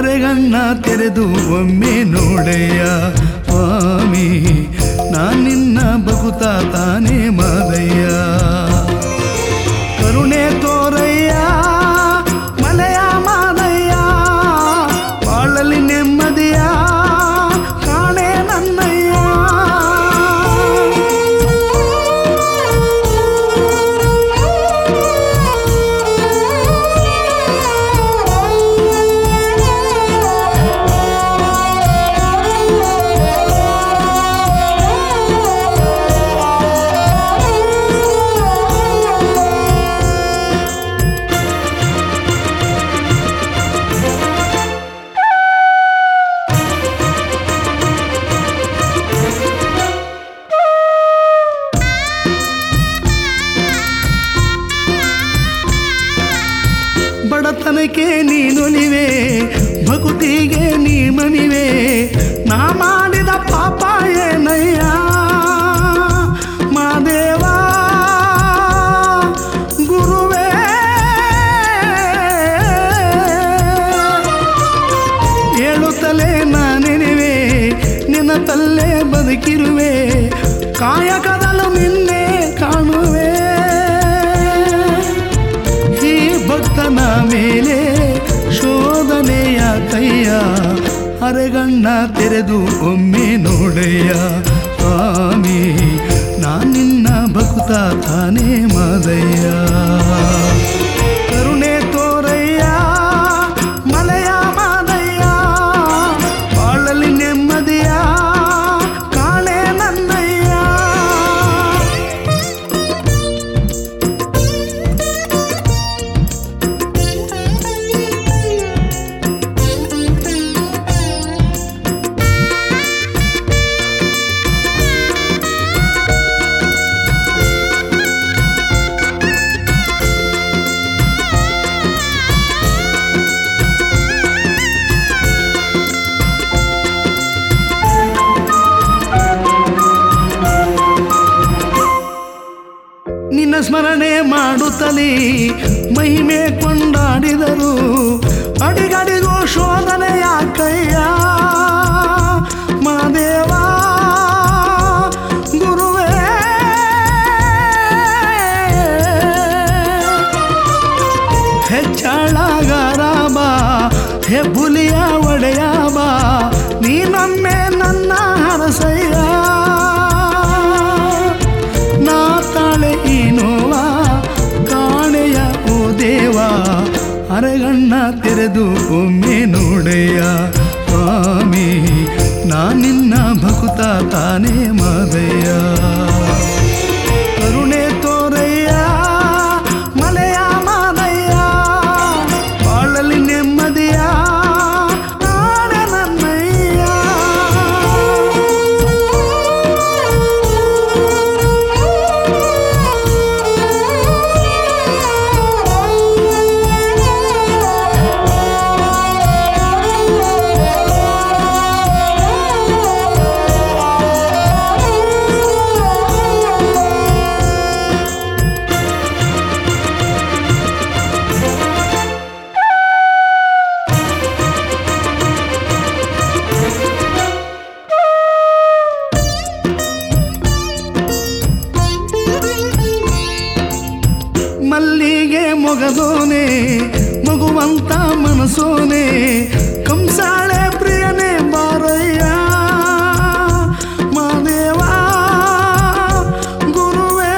ಅರೆಗಣ್ಣ ತೆರೆದು ಒಮ್ಮೆ ನೋಡಯ್ಯ ಸ್ವಾಮಿ ನಾನಿನ್ನ ಬಗುತ ತಾನೇ ಮಾದಯ್ಯ ಕರುಣೆ ತೋರಯ್ಯ ಮಲೆಯ ಮಾದಯ್ಯ ಬಾಳಲಿ ನೆಮ್ಮದಿಯ ಕಾಣೆ ನನ್ನಯ್ಯ ಬಡತನಕ್ಕೆ ನೀನುಲಿವೆ ಭಕುತಿಗೆ ನೀ ಮನಿವೆ ನಾ ಮಾಡಿದ ಪಾಪ ಏನಯ್ಯ ಮಾದೇವ ಗುರುವೇ ಹೇಳುತ್ತಲೇ ನಾನೆನಿವೆ ನಿನ್ನ ತಲ್ಲೇ ಬದುಕಿರುವೆ ಕಾಯಕದಲು ನಿನ್ನೆ ಕಾಣುವೆ ಈ ಭಕ್ತನ ಮೇಲೆ ಶೋಧನೆಯ ಕೈಯ ಅರೆಗಣ್ಣ ತೆರೆದು ಒಮ್ಮೆ ನೋಡಯ್ಯ ಸ್ವಾಮಿ ನಾನಿನ್ನ ಭಕ್ತ ತಾನೇ ಮಾದಯ್ಯ ಕರುಣೆ ತೋರಯ್ಯ ಮಲೆಯ ಮಾದಯ್ಯ ಬಾಳಲಿ ನೆಮ್ಮದಿಯ ಕಾಣೆ ನನ್ನಯ್ಯ ನಿನ್ನ ಸ್ಮರಣೆ ಮಾಡುತ್ತಲೇ ಮಹಿಮೆ ಕೊಂಡಾಡಿದರು ಅಡಿಗಡಿಗೂ ಶೋಧನೆಯ ಕೈಯ ಮಾದೇವ ಗುರುವೇ ಹೆಚ್ಚಳಗಾರ ಬಾ ಹೆಬ್ಬುಲಿಯ ಒಡೆಯ ಬಾ ನೀನೊಮ್ಮೆ ನನ್ನ ಹರಸಯ್ಯ ನಾ ತಾಳೆ ಈ ನೋವ ಕಾಣೆಯ ಓ ದೇವ ಅರೆಗಣ್ಣ ತೆರೆದು ಒಮ್ಮೆ ನೋಡೆಯ ಸ್ವಾಮಿ ನಾನಿನ್ನ ಭಕುತ ತಾನೇ ಮಾದಯ್ಯ ಕರುಣೆ ತೋರಯ್ಯ ಮಲೆಯ ಮಾದಯ್ಯ ಬಾಳಲಿ ನೆಮ್ಮದಿಯ ಕಾಣೆ ನನ್ನಯ್ಯ ಮಲ್ಲಿಗೆ ಮೊಗದೋನೆ ಮಗುವಂತ ಮನಸೋನೆ ಕಂಸಾಳೆ ಪ್ರಿಯನೇ ಬಾರಯ್ಯ ಮಾದೇವ ಗುರುವೇ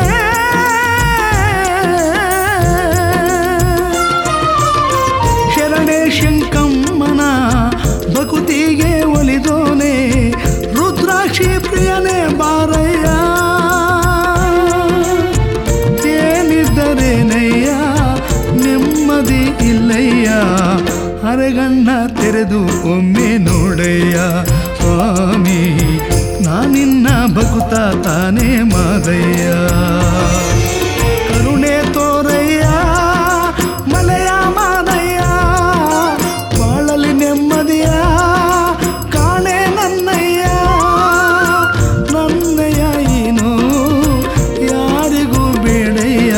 ಶರಣೆ ಶಂಕಮ್ಮನ ಭಕುತಿಗೆ ಒಲಿದೋನೆ ರುದ್ರಾಕ್ಷಿ ಪ್ರಿಯನೇ ಬಾರಯ್ಯ ಏನಿದ್ದರೇನಯ್ಯ ನೆಮ್ಮದಿ ಇಲ್ಲಯ್ಯ ಅರೆಗಣ್ಣ ತೆರೆದು ಒಮ್ಮೆ ನೋಡಯ್ಯ ಸ್ವಾಮಿ ನಾನಿನ್ನ ಭಕುತ ತಾನೇ ಮಾದಯ್ಯ ಕರುಣೆ ತೋರಯ್ಯ ಮಲೆಯ ಮಾದಯ್ಯ ಬಾಳಲಿ ನೆಮ್ಮದಿಯ ಕಾಣೆ ನನ್ನಯ್ಯ ನನ್ನಯ್ಯ ಏನು ಯಾರಿಗೂ ಬೇಡಯ್ಯ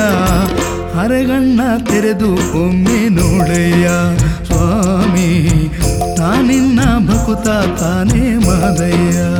ಅರೆಗಣ್ಣ ತೆರೆದು ಒಮ್ಮೆ ನೋಡಯ್ಯ ಸ್ವಾಮಿ ನಾನಿನ್ನ ಭಕುತ ತಾನೇ ಮಾದಯ್ಯ